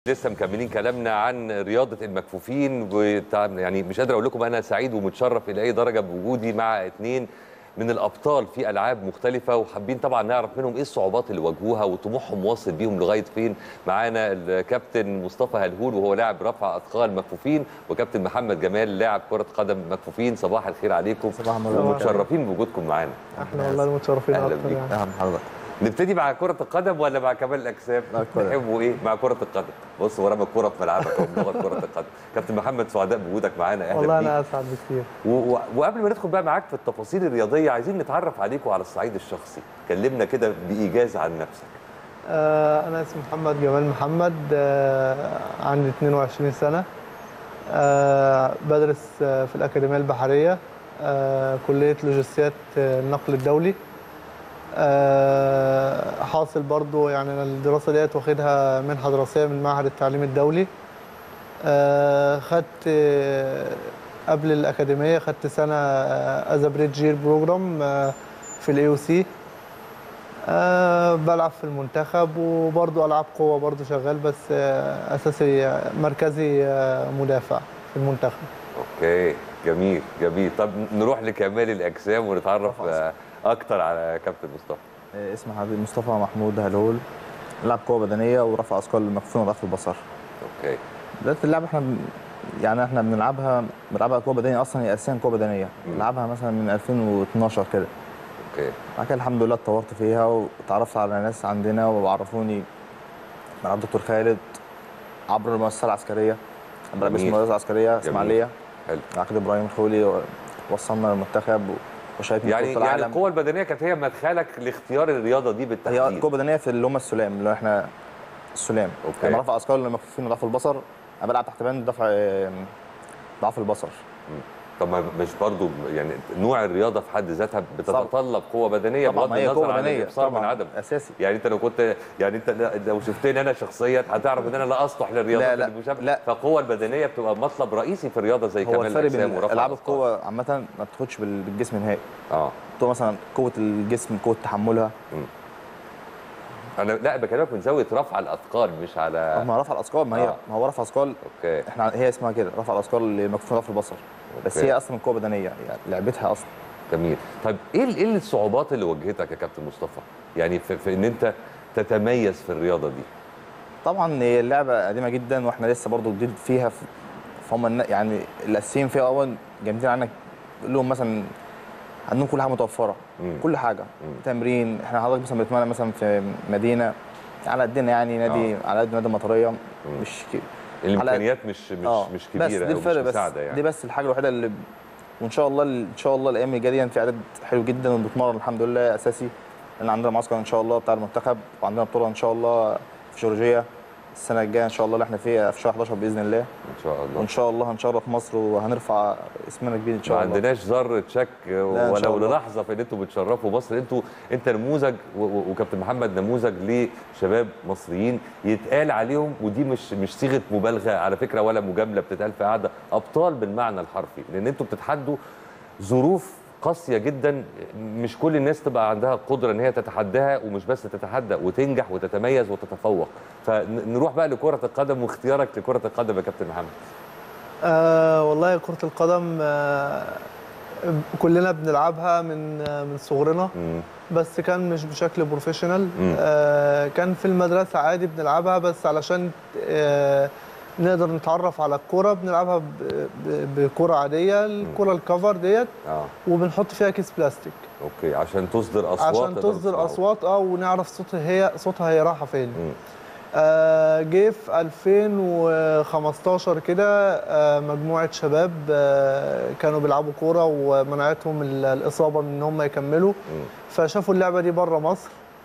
لسه مكملين كلامنا عن رياضه المكفوفين وتع- يعني مش قادر اقول لكم انا سعيد ومتشرف الى اي درجه بوجودي مع اثنين من الابطال في العاب مختلفه وحابين طبعا نعرف منهم ايه الصعوبات اللي واجهوها وطموحهم واصل بيهم لغايه فين معانا الكابتن مصطفى هلهول وهو لاعب رفع اثقال مكفوفين وكابتن محمد جمال لاعب كره قدم مكفوفين صباح الخير عليكم صباح النور. ومتشرفين بوجودكم معانا احنا والله المتشرفين أهلا اكتر بيك. يعني اهلا بحضرتك نبتدي مع كرة القدم ولا مع كمال الأجسام؟ مع الكرة. تحبوا إيه؟ مع كرة القدم. بص هو رمى الكرة في ملعبك أهو بلغة كرة القدم. كابتن محمد سعداء بوجودك معانا أهلا والله بيك. انا اسعد بكتير و... و... وقبل ما ندخل بقى معاك في التفاصيل الرياضية عايزين نتعرف عليكم على الصعيد الشخصي. كلمنا كده بإيجاز عن نفسك. آه انا اسمي محمد جمال محمد آه عندي 22 سنه آه بدرس آه في الاكاديميه البحريه آه كليه لوجستيات آه، النقل الدولي آه حاصل برضو يعني أنا الدراسه ديت واخدها منحه دراسيه من معهد التعليم الدولي آه خدت آه قبل الاكاديميه خدت سنه از بريد جير بروجرام في الاي او سي أه بلعب في المنتخب وبرضه العاب قوه برضه شغال بس أه اساسي آه، مركزي أه مدافع في المنتخب أوكي جميل جميل. طب نروح لكمال الأجسام ونتعرف آه، أكتر على كابتن مصطفى. آه، اسمي حبيبي مصطفى محمود هلول لاعب قوه بدنيه ورفع اثقال مكفوفين وضعف البصر أوكي بدايه اللعبه احنا بن- يعني احنا بنلعبها بنلعبها قوه بدنيه اصلا هي اساسا قوه بدنيه مم. بنلعبها مثلا من 2012 كده أوكي بعد كده الحمد لله اتطورت فيها واتعرفت على ناس عندنا وعرفوني مع الدكتور خالد عبر المؤسسه العسكريه بلعب جميل. اسم المؤسسه العسكريه اسماعيليه حلو. مع كده ابراهيم خولي وصلنا للمنتخب وشاركنا يعني في يعني بطولة العالم القوة البدنيه كانت هي مدخلك لاختيار الرياضة دي هي بالتحديد. قوه بدنيه في اللي هم السلام اللي هو احنا السلام أوكي. يعني رفع اثقال للمكفوفين وضعف البصر انا بلعب تحت بند دفع ضعف البصر طب ما مش برضو يعني نوع الرياضه في حد ذاتها بتتطلب قوه بدنيه طبعا بغض ما هي النظر قوه عن بدنيه الابصار من طبعا عدم اساسي يعني انت لو كنت يعني انت لو شفتني انا شخصيا هتعرف ان انا لا اصلح للرياضه لا، لا، المشابهه لا. فالقوه البدنيه بتبقى مطلب رئيسي في الرياضه زي هو كمال الفرق الاجسام بين ورفع العاب الأثقال. القوه عامه ما بتاخدش بال- بالجسم نهائي اه بتبقى مثلا قوه الجسم قوه تحملها انا لا بكلمك من زاويه رفع الاثقال مش على ما هو رفع الاثقال ما هي آه. ما هو رفع اثقال اوكي احنا هي اسمها كده رفع الاثقال لمكفوفين ضعف البصر بس أوكي. هي اصلا قوه بدنيه يعني لعبتها اصلا جميل طيب ايه ال- ايه الصعوبات اللي واجهتك يا كابتن مصطفى يعني في, في ان انت تتميز في الرياضه دي طبعا هي اللعبه قديمه جدا واحنا لسه برضو جديد فيها ف- فهم النا- يعني الاساسيين فيها اول جامدين عنك تقول لهم مثلا عندهم كل حاجه متوفره مم. كل حاجه مم. تمرين احنا حضرتك مثلا بنتمرن مثلا في مدينه على قدنا يعني نادي على قد نادي المطريه مش كده الامكانيات مش مش اه مش بس كبيره دي أو الفرق مش بس مساعده يعني دي بس الحاجه الوحيده اللي ب- وان شاء الله ان شاء الله الايام الجايه دي في عدد حلو جدا وبنتمرن الحمد لله اساسي لان عندنا معسكر ان شاء الله بتاع المنتخب وعندنا بطوله ان شاء الله في جورجيا السنه الجايه ان شاء الله اللي احنا فيها في شهر 11 باذن الله ان شاء الله وان شاء الله هنشرف مصر وهنرفع اسمنا كبير ان ما شاء الله عندناش ذره شك شاء ولو الله. للحظه في ان انتوا بتشرفوا مصر انتوا انت نموذج و- و- وكابتن محمد نموذج لشباب مصريين يتقال عليهم ودي مش مش صيغه مبالغه على فكره ولا مجامله بتتقال في قاعده ابطال بالمعنى الحرفي لان انتوا بتتحدوا ظروف قاسيه جدا مش كل الناس تبقى عندها القدره ان هي تتحداها ومش بس تتحدى وتنجح وتتميز وتتفوق فنروح بقى لكره القدم واختيارك لكره القدم يا كابتن محمد آه والله كره القدم آه كلنا بنلعبها من آه من صغرنا مم. بس كان مش بشكل بروفيشنال مم. آه كان في المدرسه عادي بنلعبها بس علشان آه نقدر نتعرف على الكوره بنلعبها ب- ب- بكره عاديه الكره الكفر ديت اه وبنحط فيها كيس بلاستيك اوكي عشان تصدر اصوات عشان تقدروا تصدر تسمعوا. اصوات اه ونعرف صوتها هي صوتها هي رايحه فين مم. آه جه في 2015 كده آه مجموعه شباب آه كانوا بيلعبوا كوره ومنعتهم ال- الاصابه من ان هم يكملوا مم. فشافوا اللعبه دي بره مصر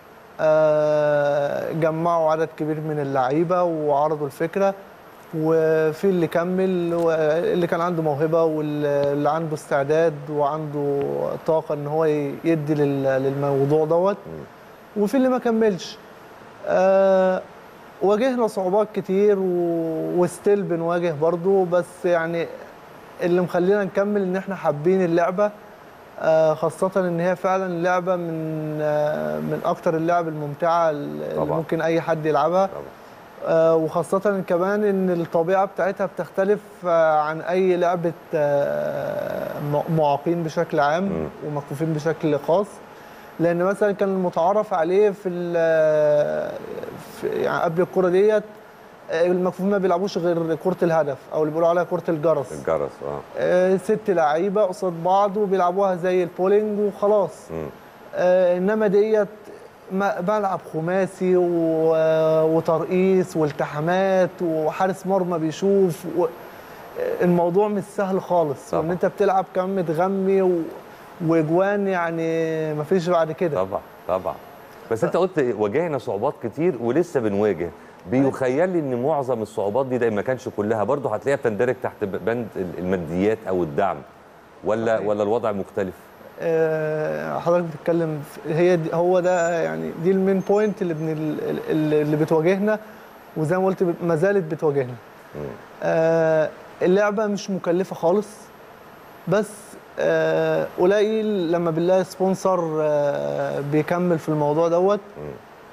آه جمعوا عدد كبير من اللعيبه وعرضوا الفكره وفي اللي كمل واللي كان عنده موهبه واللي عنده استعداد وعنده طاقه ان هو يدي لل- للموضوع دوت وفي اللي ما كملش آه واجهنا صعوبات كتير و- وستيل بنواجه برضو بس يعني اللي مخلينا نكمل ان احنا حابين اللعبه آه خاصة ان هي فعلا لعبة من آه من اكتر اللعب الممتعة اللي طبعاً. ممكن اي حد يلعبها طبعا آه، وخاصة كمان إن الطبيعة بتاعتها بتختلف آه، عن أي لعبة آه، م- معاقين بشكل عام مم. ومكفوفين بشكل خاص لأن مثلا كان المتعارف عليه في, ال- في يعني قبل الكرة ديت آه، المكفوفين ما بيلعبوش غير كرة الهدف أو اللي بيقولوا عليها كرة الجرس الجرس اه آه، ست لعيبة قصاد بعض وبيلعبوها زي البولينج وخلاص مم. آه، انما ديت ما- بلعب خماسي و- وترقيص والتحامات وحارس مرمى بيشوف و- الموضوع مش سهل خالص طبعا. وان انت بتلعب كم متغمي و... واجوان يعني مفيش بعد كده طبعا طبعا بس انت قلت واجهنا صعوبات كتير ولسه بنواجه بيخيل لي ان معظم الصعوبات دي ده ما كانش كلها برضه هتلاقيها بتندرج تحت بند الماديات او الدعم ولا صحيح. ولا الوضع مختلف آه، حضرتك بتتكلم في- هي دي هو ده يعني دي المين بوينت اللي بن اللي اللي بتواجهنا وزي ما قلت بت- ما زالت بتواجهنا مم. آه، اللعبه مش مكلفه خالص بس آه، قليل لما بنلاقي سبونسر آه، بيكمل في الموضوع دوت مم.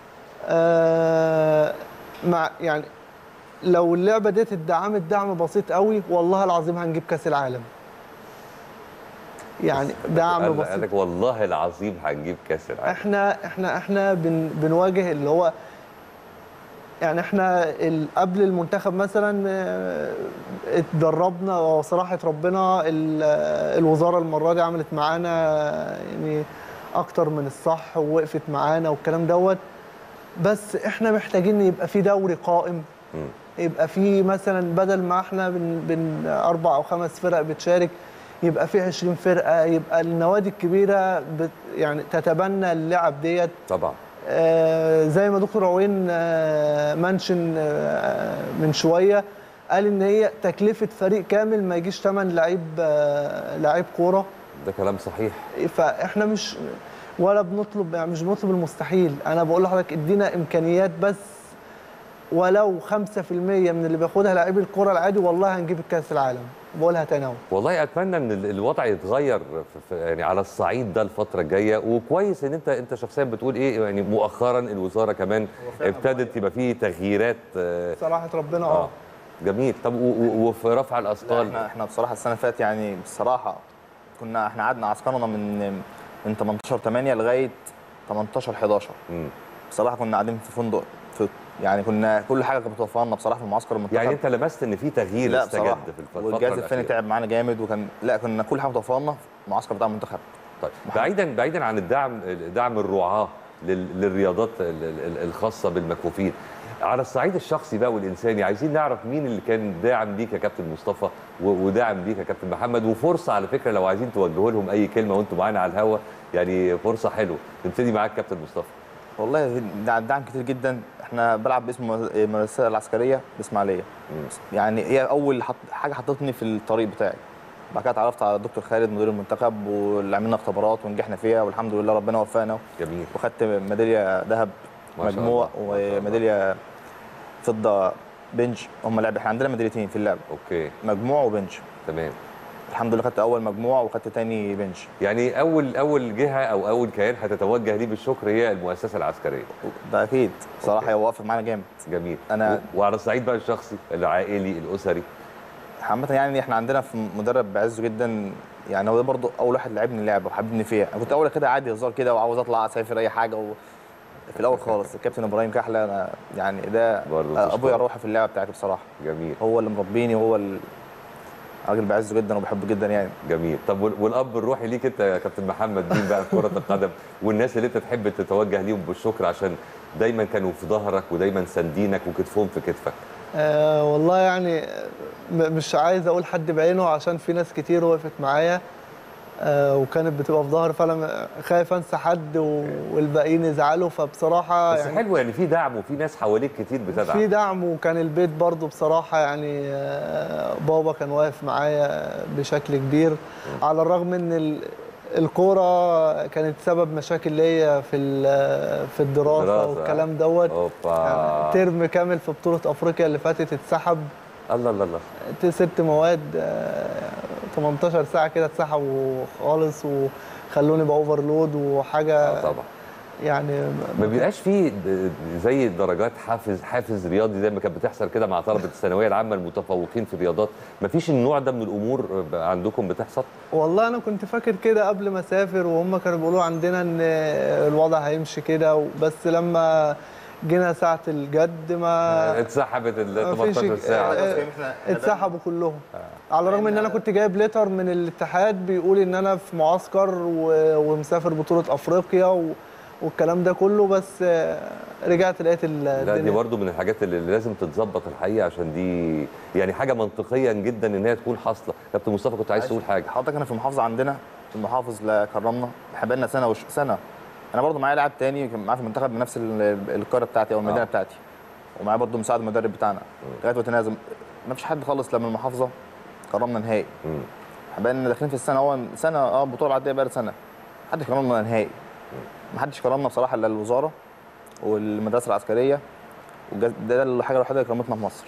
آه، مع يعني لو اللعبه ديت اتدعمت دعم بسيط قوي والله العظيم هنجيب كاس العالم يعني دعم قال بسيط قال لك والله العظيم هنجيب كاس العالم احنا احنا احنا بن بنواجه اللي هو يعني احنا ال- قبل المنتخب مثلا اه، اتدربنا وصراحه ربنا ال- اه، الوزاره المره دي عملت معانا يعني اكتر من الصح ووقفت معانا والكلام دوت بس احنا محتاجين يبقى في دوري قائم مم. يبقى في مثلا بدل ما احنا بن, بن اربع او خمس فرق بتشارك يبقى في 20 فرقه يبقى النوادي الكبيره بت يعني تتبنى اللعب ديت طبعا آه زي ما دكتور عوين آه منشن آه من شويه قال ان هي تكلفه فريق كامل ما يجيش ثمن لعيب آه لعيب كوره ده كلام صحيح فاحنا مش ولا بنطلب يعني مش بنطلب المستحيل انا بقول لحضرتك ادينا امكانيات بس ولو 5% من اللي بياخدها لعيب الكره العادي والله هنجيب الكاس العالم بقولها تاني اهو والله اتمنى ان ال- الوضع يتغير في في يعني على الصعيد ده الفتره الجايه وكويس ان انت انت شخصيا بتقول ايه يعني مؤخرا الوزاره كمان فعلا ابتدت يبقى فيه تغييرات آه، صراحه ربنا اه اه جميل طب و- و- وفي رفع لا، الاثقال احنا احنا بصراحه السنه اللي فاتت يعني بصراحه كنا احنا قعدنا عسكرنا من من 18 8 لغايه 18 11 مم. بصراحه كنا قاعدين في فندق في يعني كنا كل حاجه كانت متوفره لنا بصراحه في المعسكر المنتخب يعني انت لمست ان في تغيير لا استجد بصراحه في الف- الفتره والجهاز الفني الأخيرة. تعب معانا جامد وكان لا كنا كل حاجه متوفره لنا في المعسكر بتاع المنتخب طيب بعيدا بعيدا عن الدعم دعم الرعاه لل- للرياضات ال- ال- الخاصه بالمكفوفين على الصعيد الشخصي بقى والانساني عايزين نعرف مين اللي كان داعم ليك يا كابتن مصطفى و- وداعم ليك يا كابتن محمد وفرصه على فكره لو عايزين توجهوا لهم اي كلمه وانتم معانا على الهوا يعني فرصه حلوه نبتدي معاك كابتن مصطفى والله دع- دعم كتير جدا احنا بلعب باسم المدرسه العسكريه الاسماعيليه يعني هي اول حط حاجه حطتني في الطريق بتاعي بعد كده اتعرفت على الدكتور خالد مدير المنتخب واللي عملنا اختبارات ونجحنا فيها والحمد لله ربنا وفقنا جميل وخدت ميداليه ذهب ما شاء مجموع الله، ما شاء الله. وميداليه فضه بنج هم لعب احنا عندنا ميداليتين في اللعب اوكي مجموع وبنج تمام الحمد لله خدت اول مجموع وخدت تاني بنج يعني اول اول جهه او اول كيان هتتوجه ليه بالشكر هي المؤسسه العسكريه ده اكيد صراحه أوكي. هي واقفه معانا جامد جميل أنا- و- وعلى الصعيد بقى الشخصي العائلي الاسري عامة يعني احنا عندنا في مدرب بعزه جدا يعني هو ده برضه اول واحد لعبني اللعبه وحببني فيها انا كنت اول كده عادي هزار كده وعاوز اطلع اسافر اي حاجه و... في الاول خالص الكابتن ابراهيم كحله انا يعني ده برضه ابويا تشكره. روحي في اللعبه بتاعتي بصراحه جميل هو اللي مربيني وهو ال- راجل بعزه جدا وبحبه جدا يعني جميل طب وال- والاب الروحي ليك انت يا كابتن محمد مين بقى في كره القدم والناس اللي انت تحب تتوجه ليهم بالشكر عشان دايما كانوا في ظهرك ودايما ساندينك وكتفهم في كتفك آه والله يعني م- مش عايز اقول حد بعينه عشان في ناس كتير وقفت معايا آه وكانت بتبقى في ظهري فانا خايف انسى حد و- والباقيين يزعلوا فبصراحه بس يعني حلو يعني في دعم وفي ناس حواليك كتير في بتدعم دعم وكان البيت برضو بصراحة يعني آه، بابا كان واقف معايا بشكل كبير على الرغم ان ال- الكورة كانت سبب مشاكل ليا في ال- في الدراسة الدراسة. والكلام دوت اوبا يعني ترم كامل في بطولة افريقيا اللي فاتت اتسحب الله الله الله ت- ست مواد آه، 18 ساعة كده اتسحبوا خالص وخلوني باوفرلود وحاجة آه طبعا يعني ما بيبقاش فيه د- زي درجات حافز حافز رياضي زي ما كانت بتحصل كده مع طلبه الثانويه العامه المتفوقين في الرياضات ما فيش النوع ده من الامور عندكم بتحصل والله انا كنت فاكر كده قبل ما اسافر وهم كانوا بيقولوا عندنا ان الوضع هيمشي كده بس لما جينا ساعه الجد ما اتسحبت ال ما فيش- 18 ساعه آه، اتسحبوا كلهم على الرغم ان انا كنت جايب ليتر من الاتحاد بيقول ان انا في معسكر و- ومسافر بطوله افريقيا و- والكلام ده كله بس آه، رجعت لقيت ال- لا دي الدنيا برضو من الحاجات اللي لازم تتظبط الحقيقه عشان دي يعني حاجه منطقيا جدا ان هي تكون حاصله كابتن مصطفى كنت عايز تقول حاجه حضرتك انا في المحافظه عندنا المحافظ لا كرمنا احنا بقالنا سنه وش سنه انا برضو معايا لاعب تاني كان معايا في المنتخب من نفس ال- القاره بتاعتي او المدينه آه. بتاعتي ومعايا برضو مساعد المدرب بتاعنا لغايه وقتنا هذا ما فيش حد خالص لا من المحافظه كرمنا نهائي مم. احنا بقالنا داخلين في السنه هو سنه اه بطوله بعديه بقى سنه محدش كرمنا نهائي ما حدش كرمنا بصراحه الا الوزاره والمدرسه العسكريه والجز- ده الحاجه الوحيده اللي كرمتنا في مصر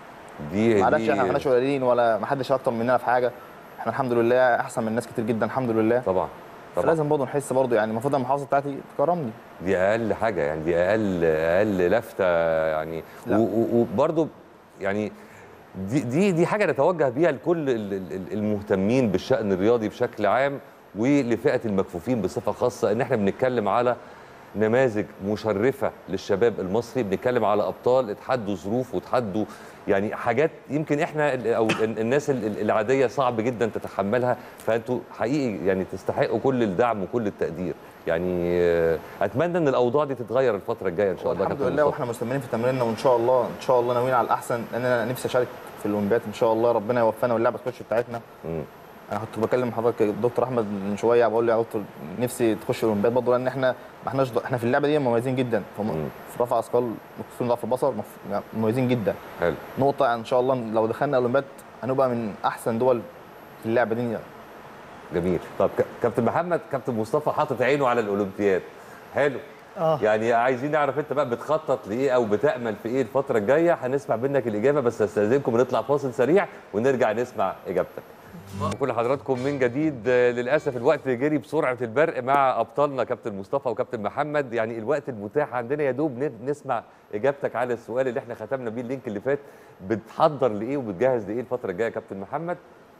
دي ما عادش دي- احنا ما احناش قليلين ولا ما حدش اكتر مننا في حاجه احنا الحمد لله احسن من ناس كتير جدا الحمد لله طبعا طبعا فلازم برضه نحس برضه يعني المفروض المحافظه بتاعتي تكرمني دي اقل حاجه يعني دي اقل اقل لفته يعني لا. و- و- وبرضو يعني دي دي دي حاجه نتوجه بيها لكل ال- ال- المهتمين بالشان الرياضي بشكل عام ولفئه المكفوفين بصفه خاصه ان احنا بنتكلم على نماذج مشرفه للشباب المصري بنتكلم على ابطال اتحدوا ظروف وتحدوا يعني حاجات يمكن احنا ال- او ال- الناس ال- ال- العاديه صعب جدا تتحملها فانتوا حقيقي يعني تستحقوا كل الدعم وكل التقدير يعني آه، اتمنى ان الاوضاع دي تتغير الفتره الجايه ان شاء الله الحمد كابتن لله مصطفى. واحنا مستمرين في تمريننا وان شاء الله ان شاء الله ناويين على الاحسن لان انا نفسي اشارك في الاولمبياد ان شاء الله ربنا يوفقنا واللعبه تخش بتاعتنا مم. انا كنت بكلم حضرتك الدكتور احمد من شويه بقول له يا دكتور نفسي تخش الاولمبياد برضه لان احنا ما احناش احنا في اللعبه دي مميزين جدا في, مم. في رفع اثقال مكتوبين ضعف البصر مف- مميزين جدا حلو نقطه ان شاء الله لو دخلنا الاولمبياد هنبقى من احسن دول في اللعبه دي جميل طب ك- كابتن محمد كابتن مصطفى حاطط عينه على الاولمبياد حلو اه يعني عايزين نعرف انت بقى بتخطط لايه او بتامل في ايه الفتره الجايه هنسمع منك الاجابه بس استاذنكم نطلع فاصل سريع ونرجع نسمع اجابتك كل حضراتكم من جديد آه، للاسف الوقت جري بسرعه البرق مع ابطالنا كابتن مصطفى وكابتن محمد يعني الوقت المتاح عندنا يا دوب ن- نسمع اجابتك على السؤال اللي احنا ختمنا بيه اللينك اللي فات بتحضر لايه وبتجهز لايه الفتره الجايه يا كابتن محمد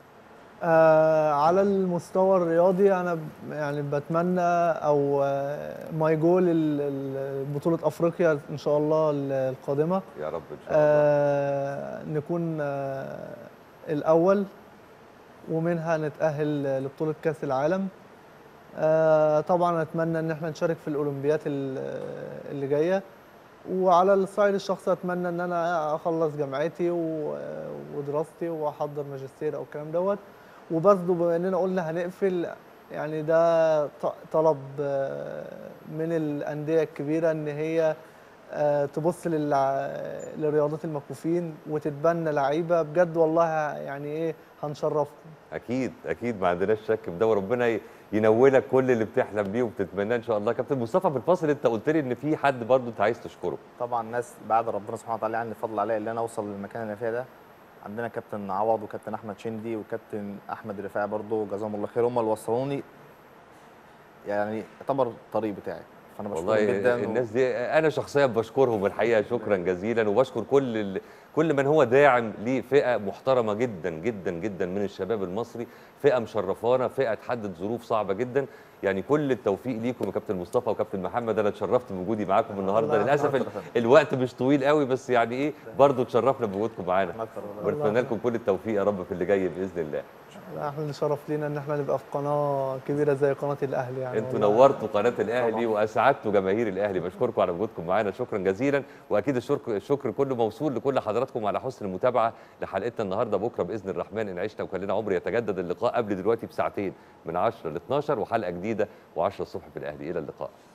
آه على المستوى الرياضي انا ب- يعني بتمنى او آه ماي جول بطوله افريقيا ان شاء الله ال- القادمه يا رب ان شاء الله آه نكون آه الاول ومنها نتاهل لبطوله كاس العالم آه طبعا اتمنى ان احنا نشارك في الاولمبيات ال- اللي جايه وعلى الصعيد الشخصي اتمنى ان انا اخلص جامعتي و- ودراستي واحضر ماجستير او الكلام دوت وبرضه بما اننا قلنا هنقفل يعني ده ط- طلب آه، من الانديه الكبيره ان هي آه، تبص للع- لرياضات المكفوفين وتتبنى لعيبه بجد والله يعني ايه هنشرفكم اكيد اكيد ما عندناش شك في ده وربنا ي- ينولك كل اللي بتحلم بيه وبتتمناه ان شاء الله كابتن مصطفى في الفاصل انت قلت لي ان في حد برضه انت عايز تشكره طبعا ناس بعد ربنا سبحانه وتعالى يعني الفضل عليا اللي انا اوصل للمكان اللي أنا فيه ده عندنا كابتن عوض وكابتن احمد شندي وكابتن احمد رفاعي برضه جزاهم الله خير هم اللي وصلوني يعني يعتبر الطريق بتاعي فانا بشكرهم والله جدا الناس دي انا شخصيا بشكرهم الحقيقه شكرا جزيلا وبشكر كل ال... كل من هو داعم لفئه محترمه جدا جدا جدا من الشباب المصري فئه مشرفانا فئه تحدد ظروف صعبه جدا يعني كل التوفيق ليكم يا كابتن مصطفى وكابتن محمد انا اتشرفت بوجودي معاكم النهارده الله للاسف ال... أكتر. الوقت مش طويل قوي بس يعني ايه برضه اتشرفنا بوجودكم معانا أكتر والله. ونتمنى لكم كل التوفيق يا رب في اللي جاي باذن الله احنا اللي شرف لينا ان احنا نبقى في قناه كبيره زي قناه الاهلي يعني انتوا والله. نورتوا قناه الاهلي طبعاً. واسعدتوا جماهير الاهلي بشكركم على وجودكم معانا شكرا جزيلا واكيد الشكر الشكر كله موصول لكل حضراتكم على حسن المتابعه لحلقتنا النهارده بكره باذن الرحمن ان عشنا وكان لنا عمر يتجدد اللقاء قبل دلوقتي بساعتين من 10 ل 12 وحلقه جديده و10 الصبح في الاهلي الى اللقاء